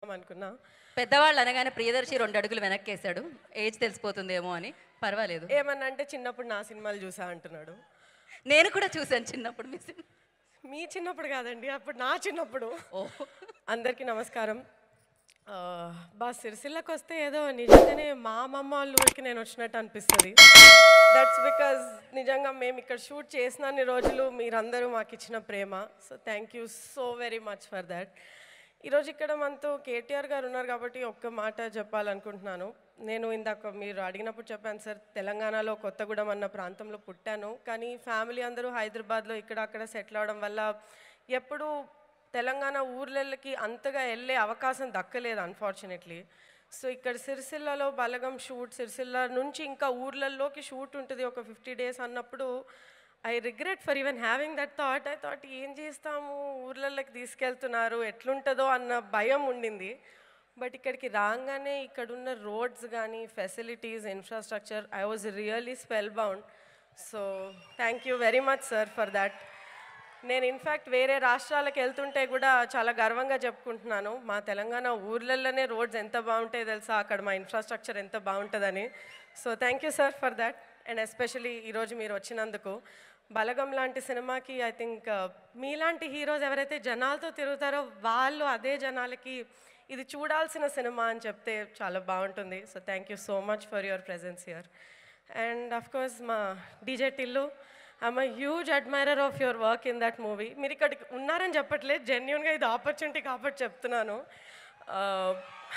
అనుకున్నా పెద్దవాళ్ళు అనగానే ప్రియదర్శి రెండు అడుగులు వెనక్కేశాడు ఏజ్ తెలిసిపోతుందేమో అని పర్వాలేదు ఏమన్నా అంటే చిన్నప్పుడు నా సినిమాలు చూసా అంటున్నాడు నేను కూడా చూశాను చిన్నప్పుడు మీ సినిమా మీ చిన్నప్పుడు కాదండి అప్పుడు నా చిన్నప్పుడు ఓ అందరికీ నమస్కారం ఆ, బా సిరిసిల్లకి వస్తే ఏదో నిజంగానే మా అమ్మమ్మ వాళ్ళ ఊరికి నేను వచ్చినట్టు అనిపిస్తుంది దట్స్ బికాజ్ నిజంగా మేము ఇక్కడ షూట్ చేసినన్ని రోజులు మీరందరూ మాకు ఇచ్చిన ప్రేమ so thank you so very much for that ఈరోజు ఇక్కడ మనతో కేటీఆర్ గారు ఉన్నారు కాబట్టి ఒక్క మాట చెప్పాలనుకుంటున్నాను నేను ఇందాక మీరు అడిగినప్పుడు చెప్పాను సార్ తెలంగాణలో కొత్తగూడెం అన్న ప్రాంతంలో పుట్టాను కానీ ఫ్యామిలీ అందరూ హైదరాబాద్లో ఇక్కడ అక్కడ సెటిల్ అవడం వల్ల ఎప్పుడూ తెలంగాణ ఊర్లకి అంతగా వెళ్ళే అవకాశం దక్కలేదు అన్ఫార్చునేట్లీ సో ఇక్కడ సిరిసిల్లలో బలగం షూట్ సిరిసిల్ల నుంచి ఇంకా ఊర్లలోకి షూట్ ఉంటుంది ఒక ఫిఫ్టీ డేస్ అన్నప్పుడు I regret for even having that thought I thought ఏం చేస్తాము ఊర్లలోకి తీసుకెళ్తున్నారు ఎట్లుంటుందో అన్న భయం ఉండింది బట్ ఇక్కడికి రాగానే ఇక్కడున్న రోడ్స్ కానీ facilities infrastructure I was really spell bound so thank you very much sir for that నేను ఇన్ఫ్యాక్ట్ వేరే రాష్ట్రాలకు వెళ్తుంటే కూడా చాలా గర్వంగా చెప్పుకుంటున్నాను మా తెలంగాణ ఊర్లలోనే రోడ్స్ ఎంత బాగుంటాయో తెలుసా అక్కడ మా ఇన్ఫ్రాస్ట్రక్చర్ ఎంత బాగుంటుందని so thank you sir for that and especially ఈరోజు మీరు వచ్చినందుకు బలగం లాంటి సినిమాకి ఐ థింక్ మీలాంటి హీరోస్ ఎవరైతే జనాలతో తిరుగుతారో వాళ్ళు అదే జనాలకి ఇది చూడాల్సిన సినిమా అని చెప్తే చాలా బాగుంటుంది so thank you so much for your presence here and of course మా DJ Tillu I'm a huge admirer of your work in that movie మీరు ఇక్కడికి ఉన్నారని చెప్పట్లేదు జెన్యున్గా ఇది ఆపర్చునిటీ కాబట్టి చెప్తున్నాను Uh,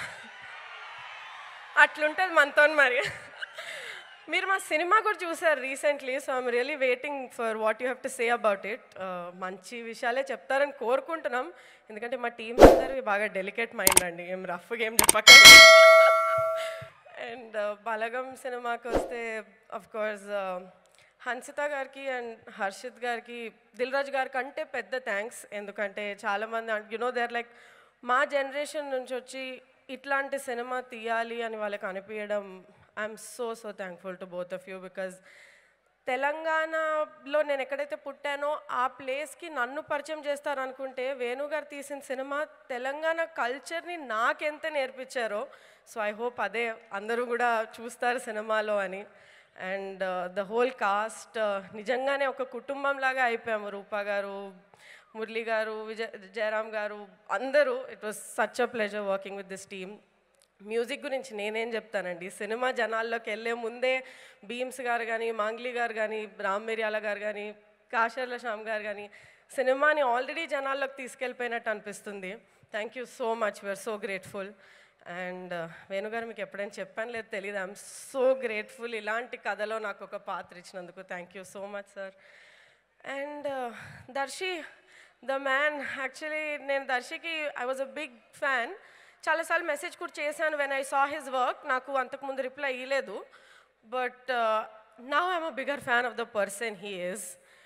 అట్లుంటుంది మనతో మరి మీరు మా సినిమా కూడా చూసారు recently so I'm really waiting for what you have to say about it మంచి విషయాలే చెప్తారని కోరుకుంటున్నాం ఎందుకంటే మా టీం అందరూ బాగా డెలికేట్ మైండ్ అండి ఏం రఫ్గా ఏం చెప్పకండి అండ్ బలగం సినిమాకి వస్తే అఫ్ కోర్స్ హన్సిత గారికి అండ్ హర్షిత్ గారికి దిల్ రాజు గారికి అంటే పెద్ద థ్యాంక్స్ ఎందుకంటే చాలామంది యునో దే ఆర్ లైక్ మా జనరేషన్ నుంచి వచ్చి ఇట్లాంటి సినిమా తీయాలి అని వాళ్ళకి అనిపించడం I'm so so thankful to both of you because తెలంగాణలో నేను ఎక్కడైతే పుట్టానో ఆ ప్లేస్కి నన్ను పరిచయం చేస్తారనుకుంటే వేణు గారు తీసిన సినిమా తెలంగాణ కల్చర్ని నాకెంత నేర్పించారో సో ఐ హోప్ అదే అందరూ కూడా చూస్తారు సినిమాలో అని అండ్ ద హోల్ కాస్ట్ నిజంగానే ఒక కుటుంబం లాగా అయిపోయాము రూపా గారు మురళి గారు విజయ్ జయరామ్ గారు అందరూ it was such a pleasure working with this team music గురించి నేనేం చెప్తానండి సినిమా జనాల్లోకి వెళ్ళే ముందే భీమ్స్ గారు కానీ మాంగ్లీ గారు కానీ రామ్ మిర్యాల గారు కానీ కాశర్ల శ్యామ్ గారు కానీ సినిమాని ఆల్రెడీ జనాల్లోకి తీసుకెళ్ళిపోయినట్టు అనిపిస్తుంది thank you so much we are so grateful and వేణుగారు మీకు ఎప్పుడైనా చెప్పాను లేదు తెలియదు ఐఎమ్ సో గ్రేట్ఫుల్ ఇలాంటి కథలో నాకు ఒక పాత్ర ఇచ్చినందుకు thank you so much sir and Darshi the man actually నేను దర్శికి I was a big fan చాలాసార్లు మెసేజ్ కూడా చేశాను when I saw his work నాకు అంతకుముందు రిప్లై ఇవ్వలేదు బట్ నా I'm a bigger fan of the person he is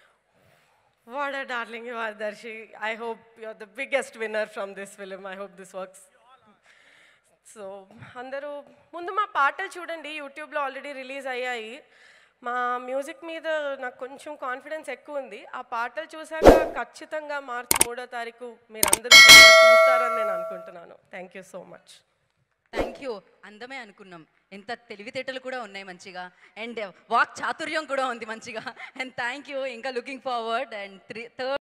what a darling you are Darshi I hope you are the biggest winner from this film I hope this works so అందరూ ముందు మా పాటలు చూడండి యూట్యూబ్లో already release అయ్యాయి మా music మీద నాకు కొంచెం కాన్ఫిడెన్స్ ఎక్కువ ఉంది ఆ పాటలు చూసాక ఖచ్చితంగా మార్చి మూడో తారీఖు మీరు అందరూ చూస్తారని నేను అనుకుంటున్నాను thank you so much thank you అందమే అనుకున్నాం ఎంత తెలివితేటలు కూడా ఉన్నాయి మంచిగా అండ్ వాక్ చాతుర్యం కూడా ఉంది మంచిగా అండ్ థ్యాంక్ యూ ఇంకా looking forward and three third